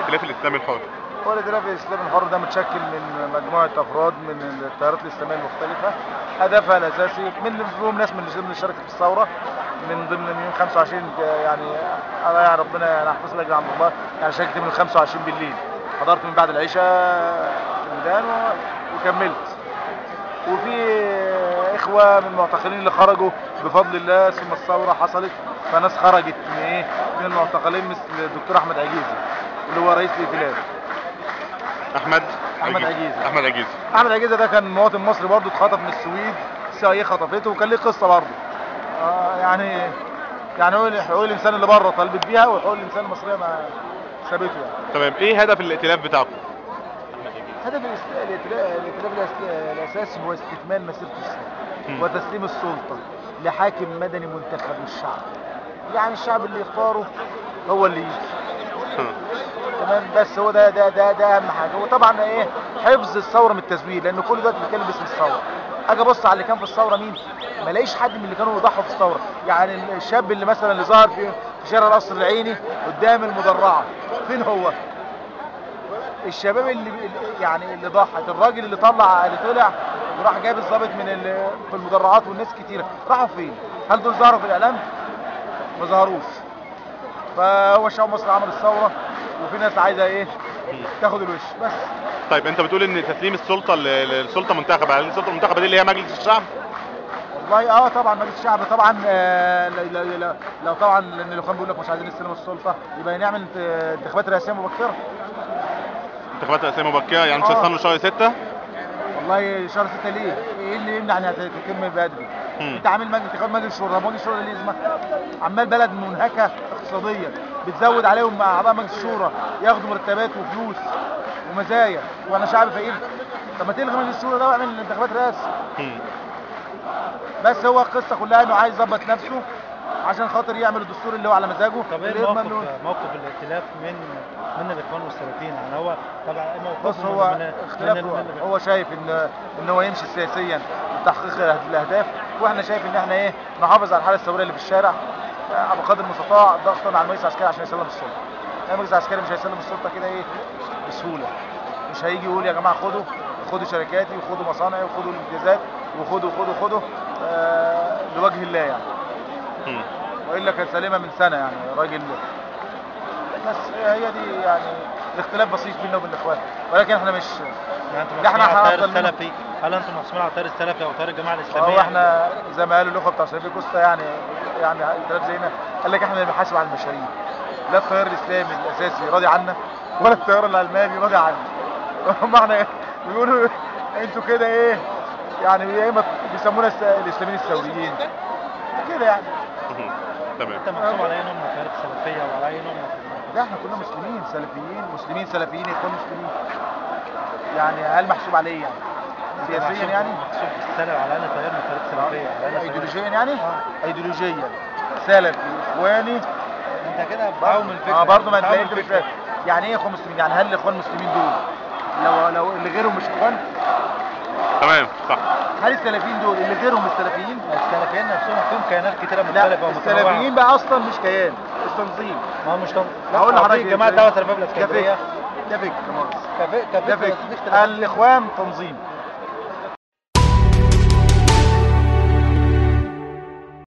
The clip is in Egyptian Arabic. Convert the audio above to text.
الائتلاف الاسلامي الحر هو الائتلاف الاسلامي الحر ده متشكل من مجموعه افراد من التيارات الاسلاميه المختلفه هدفها الاساسي من فيهم ناس من اللي شاركت في الثوره من ضمن من يوم 25 يعني انا يا ربنا يعني احفظ لك عند الله يعني شاركت من 25 بالليل حضرت من بعد العشاء في الميدان وكملت وفي اخوه من المعتقلين اللي خرجوا بفضل الله ثم الثوره حصلت فناس خرجت من ايه من المعتقلين مثل الدكتور احمد عجيزي اللي هو رئيس الائتلاف احمد احمد عجيزي احمد عجيزي احمد عجيزي ده كان مواطن مصري برضه اتخطف من السويد السي اي خطفته وكان ليه قصه برضه آه يعني يعني هو حقوق الانسان اللي بره طالبت بيها وحقوق الانسان المصريه ما سابته يعني تمام ايه هدف الائتلاف بتاعكم هدف الائتلاف الاساسي هو استكمال مسيره الاسلام وتسليم السلطه لحاكم مدني منتخب من الشعب يعني الشعب اللي يختاره هو اللي يجي تمام بس هو ده ده ده ده اهم حاجه وطبعا ايه حفظ الثوره من التزوير لان كل ده بيتكلم باسم الثوره اجي ابص على اللي كان في الثوره مين ما الاقيش حد من اللي كانوا يضحوا في الثوره يعني الشاب اللي مثلا اللي ظهر في في شارع القصر العيني قدام المدرعه فين هو الشباب اللي يعني اللي ضحت الراجل اللي طلع اللي طلع وراح جاب الضابط من في المدرعات والناس كتيره راحوا فين هل دول ظهروا في الاعلام ما ظهروش فهو الشعب المصري عمل الثوره وفي ناس عايزه ايه تاخد الوش بس طيب انت بتقول ان تسليم السلطه للسلطه منتخبه هل السلطه المنتخبه دي اللي هي مجلس الشعب والله اه طبعا مجلس الشعب طبعا آه لو, لو طبعا لان لو كان بيقول لك مش عايزين نستلم السلطه يبقى نعمل انتخابات رئاسيه مبكره انتخابات رئاسيه مبكره يعني مش هتستنوا شهر 6 والله شهر 6 ليه؟ ايه اللي يمنع انها تتم بدري؟ انت عامل مجلس انتخابات مجلس شورى مجلس الشورى ليه لازمه؟ عمال بلد منهكه اقتصاديا بتزود عليهم مع اعضاء مجلس الشورى ياخدوا مرتبات وفلوس ومزايا وانا شعب فقير طب ما تلغي مجلس الشورى ده واعمل انتخابات رئاسه بس هو القصه كلها انه عايز يظبط نفسه عشان خاطر يعمل الدستور اللي هو على مزاجه طب ايه موقف موقف الائتلاف من من الاخوان والسلفيين يعني هو طبعا بص هو اختلاف هو شايف ان ان هو يمشي سياسيا لتحقيق الاهداف واحنا شايف ان احنا ايه نحافظ على الحاله الثوريه اللي في الشارع بقدر المستطاع ضغطا على المجلس العسكري عشان يسلم السلطه المجلس العسكري مش هيسلم السلطه كده ايه بسهوله مش هيجي يقول يا جماعه خدوا خدوا شركاتي وخدوا مصانعي وخدوا الامتيازات وخدوا خدوا خدوا آه لوجه الله يعني والا كان سليمه من سنه يعني راجل بس هي دي يعني الاختلاف بسيط بيننا وبين الاخوان ولكن احنا مش يعني انتم احنا على التيار السلفي هل انتم محسوبين على التيار السلفي او تيار الجماعه الاسلاميه؟ اه احنا زي ما قالوا الاخوه بتاع شريف كوستا يعني يعني الكلام زينا قال لك احنا اللي بنحاسب على المشاريع لا التيار الاسلامي الاساسي راضي عنا ولا التيار العلماني راضي عنا هم احنا بيقولوا انتوا كده ايه يعني يا اما بيسمونا الاسلاميين الثوريين كده يعني تمام انت محسوب على اي نوع من التيارات السلفيه وعلى اي نوع من لا احنا كلنا مسلمين سلفيين مسلمين سلفيين اخوان مسلمين يعني هل محسوب عليه يعني سياسيا يعني محسوب السلف على انا تيار من التيارات السلفيه ايديولوجيا يعني آه. ايديولوجيا سلفي اخواني انت كده بعوم الفكره اه برضه ما انت مش فاهم يعني ايه اخوان مسلمين يعني هل الاخوان المسلمين دول لو لو اللي غيرهم مش اخوان تمام صح هل السلفيين دول اللي غيرهم السلفيين السلفيين نفسهم فيهم كيانات كتيره مختلفه ومتنوعه السلفيين بقى اصلا مش كيان التنظيم ما هو مش تنظيم هقول لحضرتك جماعه دعوه سلفيه بالاسكندريه ده فكر كفكر ده فكر الاخوان تنظيم